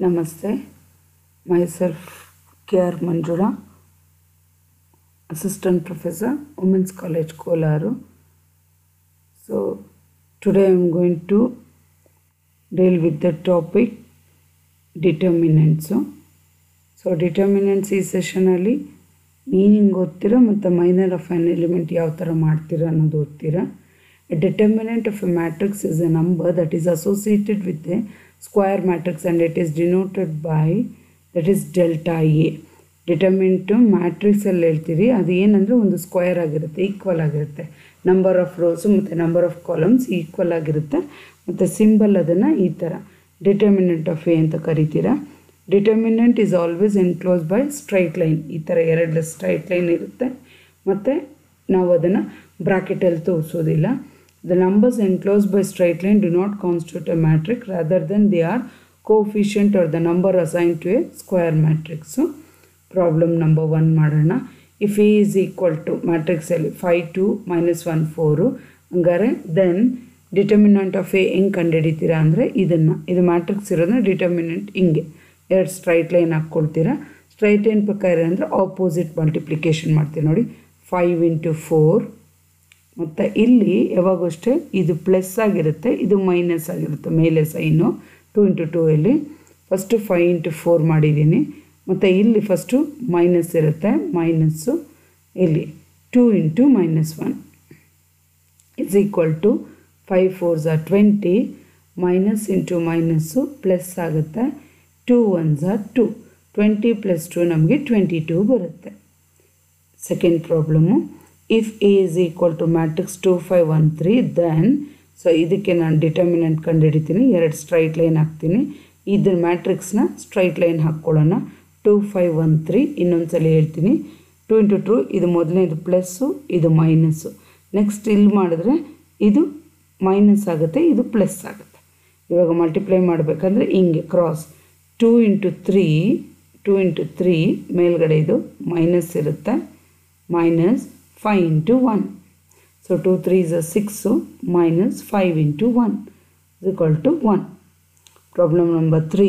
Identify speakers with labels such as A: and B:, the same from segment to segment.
A: Namaste. Myself K.R. Manjura, Assistant Professor, Women's College, Kolaru. So, today I am going to deal with the topic determinants so determinants ಈ ಸೆಷನಲ್ಲಿ meaning ಓದ್ತೀರಾ ಮತ್ತು minor of an element ಯಾವ ಥರ ಮಾಡ್ತೀರಾ ಅನ್ನೋದು ಓದ್ತೀರಾ a determinant of a matrix is a number that is associated with a square matrix and it is denoted by that is delta A determinant ಮ್ಯಾಟ್ರಿಕ್ಸಲ್ಲಿ ಹೇಳ್ತೀರಿ ಅದು ಏನಂದರೆ ಒಂದು ಸ್ಕ್ವಯರ್ ಆಗಿರುತ್ತೆ ಈಕ್ವಲ್ ಆಗಿರುತ್ತೆ ನಂಬರ್ ಆಫ್ ರೋಸು ಮತ್ತು ನಂಬರ್ ಆಫ್ ಕಾಲಮ್ಸ್ ಈಕ್ವಲ್ ಆಗಿರುತ್ತೆ ಮತ್ತು ಸಿಂಬಲ್ ಅದನ್ನು ಈ ಥರ ಡಿಟರ್ಮಿನೆಂಟ್ ಆಫ್ ಎ ಅಂತ ಕರಿತೀರಾ determinant is always enclose by straight line ಈ ಥರ ಎರಡು ಸ್ಟ್ರೈಟ್ ಲೈನ್ ಇರುತ್ತೆ ಮತ್ತು ನಾವು ಅದನ್ನು ಬ್ರಾಕೆಟಲ್ಲಿ ತೋರಿಸೋದಿಲ್ಲ the numbers enclose by straight line do not constitute a matrix rather then they are coefficient are the number assign to a square matrix problem number one ಮಾಡೋಣ if A is equal to ಮ್ಯಾಟ್ರಿಕ್ಸಲ್ಲಿ five two minus one four ಹಂಗಾರೆ then determinant of A ಹೆಂಗೆ ಕಂಡುಹಿಡಿತೀರಾ ಅಂದರೆ ಇದನ್ನು ಇದು matrix ಇರೋದನ್ನ determinant ಹಿಂಗೆ ಎರಡು ಸ್ಟ್ರೈಟ್ ಲೈನ್ ಹಾಕ್ಕೊಳ್ತೀರಾ ಸ್ಟ್ರೈಟ್ ಲೈನ್ ಪ್ರಕಾರ ಅಂದರೆ ಆಪೋಸಿಟ್ ಮಲ್ಟಿಪ್ಲಿಕೇಶನ್ ಮಾಡ್ತೀವಿ ನೋಡಿ ಫೈವ್ ಇಂಟು ಫೋರ್ ಮತ್ತು ಇಲ್ಲಿ ಯಾವಾಗೂ ಅಷ್ಟೇ ಇದು ಪ್ಲಸ್ ಆಗಿರುತ್ತೆ ಇದು ಮೈನಸ್ ಆಗಿರುತ್ತೆ ಮೇಲೆ ಸೈನು ಟು ಇಂಟು ಟೂ ಇಲ್ಲಿ ಫಸ್ಟು ಫೈವ್ ಇಂಟು ಫೋರ್ ಮಾಡಿದ್ದೀನಿ ಮತ್ತು ಇಲ್ಲಿ ಫಸ್ಟು ಮೈನಸ್ ಇರುತ್ತೆ ಮೈನಸ್ಸು ಇಲ್ಲಿ two into minus one is equal to five fours are twenty minus into minus plus ಆಗುತ್ತೆ two ones are two twenty plus two ನಮಗೆ twenty two ಬರುತ್ತೆ second problem if A is equal to matrix two five one three then so ಇದಕ್ಕೆ ನಾನು determinant ಕಂಡುಹಿಡಿತೀನಿ ಎರಡು straight line ಹಾಕ್ತೀನಿ ಇದ್ರ ಮ್ಯಾಟ್ರಿಕ್ಸ್ನ straight line ಹಾಕ್ಕೊಳ್ಳೋಣ ಟು ಫೈವ್ ಒನ್ ತ್ರೀ ಇನ್ನೊಂದ್ಸಲ ಹೇಳ್ತೀನಿ ಟು ಇಂಟು ಟು ಇದು ಮೊದಲನೇದು ಪ್ಲಸ್ಸು ಇದು ಮೈನಸ್ಸು ನೆಕ್ಸ್ಟ್ ಇಲ್ಲಿ ಮಾಡಿದ್ರೆ ಇದು ಮೈನಸ್ ಆಗುತ್ತೆ ಇದು ಪ್ಲಸ್ ಆಗುತ್ತೆ ಇವಾಗ ಮಲ್ಟಿಪ್ಲೈ ಮಾಡಬೇಕಂದ್ರೆ ಹಿಂಗೆ cross two into three two into three ಮೇಲ್ಗಡೆ ಇದು ಮೈನಸ್ ಇರುತ್ತೆ minus five into one so two three is a six minus five into one is equal to one problem number three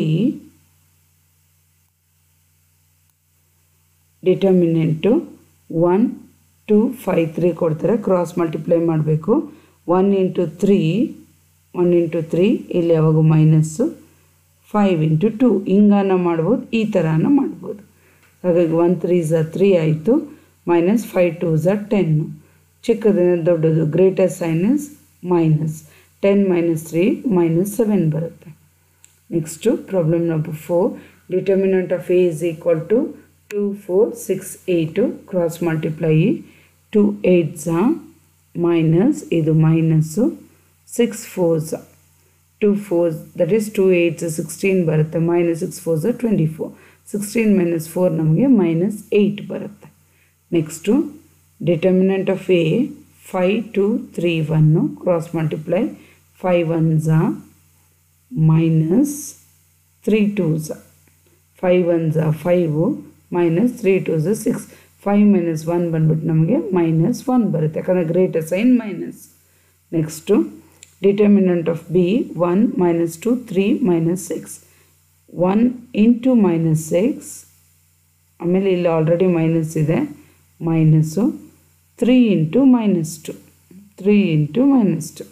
A: determinant one two five three ಕೊಡ್ತಾರೆ cross multiply ಮಾಡಬೇಕು one into three one into three ಇಲ್ಲಿ ಯಾವಾಗ minus five into two ಹಿಂಗಾನ ಮಾಡ್ಬೋದು ಈ ಥರನ ಮಾಡ್ಬೋದು ಹಾಗಾಗಿ ಒನ್ ತ್ರೀ ಝ ತ್ರೀ ಆಯಿತು ಮೈನಸ್ ಫೈವ್ ಟು ಝ ಟೆನ್ನು ಚಿಕ್ಕದನ್ನ ದೊಡ್ಡದು greater sign is minus ten minus three minus seven ಬರುತ್ತೆ next problem number four determinant of A is equal to two four six eight cross multiply two eight ಝ minus ಇದು minus six fours two fours that is two eights sixteen ಬರುತ್ತೆ minus six fours twenty four sixteen minus four ನಮಗೆ minus eight ಬರುತ್ತೆ next determinant of A five two three one cross multiply five one ಝ minus three two ಝ five one ಝ five minus three two ಝ six five minus one ಬಂದ್ಬಿಟ್ಟು ನಮಗೆ minus one ಬರುತ್ತೆ ಯಾಕಂದರೆ greater sign minus next determinant of B one minus two three minus six one into minus six ಆಮೇಲೆ ಇಲ್ಲಿ already minus ಇದೆ minus three into minus two three into minus two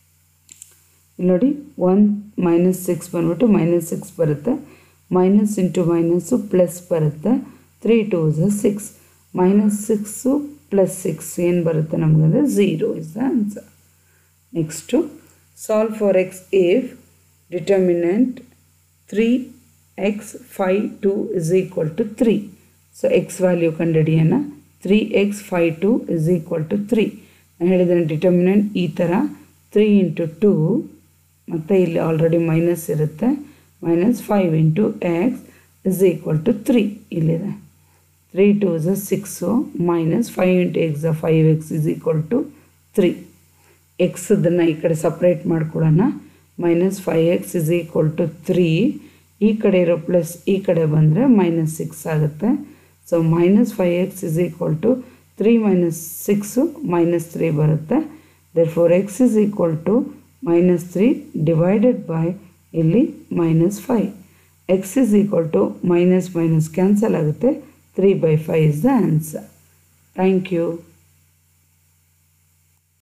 A: ಇಲ್ಲಿ ನೋಡಿ one minus six ಬಂದ್ಬಿಟ್ಟು minus six ಬರುತ್ತೆ minus into minus plus ಬರುತ್ತೆ three two ಝ six minus six plus six ಏನು ಬರುತ್ತೆ ನಮಗಂದರೆ zero is the answer next solve for x if determinant three x five two is equal to three so x value ಕಂಡುಹಿಡಿಯೋಣ three x five two is equal to three ನಾನು ಹೇಳಿದ್ದೇನೆ determinant ಈ ಥರ three into two ಮತ್ತು ಇಲ್ಲಿ already minus ಇರುತ್ತೆ minus five into x is equal to three ಇಲ್ಲಿದೆ three two ಝ six minus five into x five x is equal to three ಎಕ್ಸದನ್ನು ಈ ಕಡೆ ಸಪ್ರೇಟ್ ಮಾಡ್ಕೊಳ್ಳೋಣ minus five x is equal to three ಈ ಕಡೆ ಇರೋ ಪ್ಲಸ್ ಈ ಕಡೆ ಬಂದರೆ ಮೈನಸ್ ಸಿಕ್ಸ್ ಆಗುತ್ತೆ so minus five x is equal to three minus six minus three ಬರುತ್ತೆ therefore x is equal to minus three divided by ಇಲ್ಲಿ minus five x is equal to minus minus cancel ಆಗುತ್ತೆ three by five is the answer thank you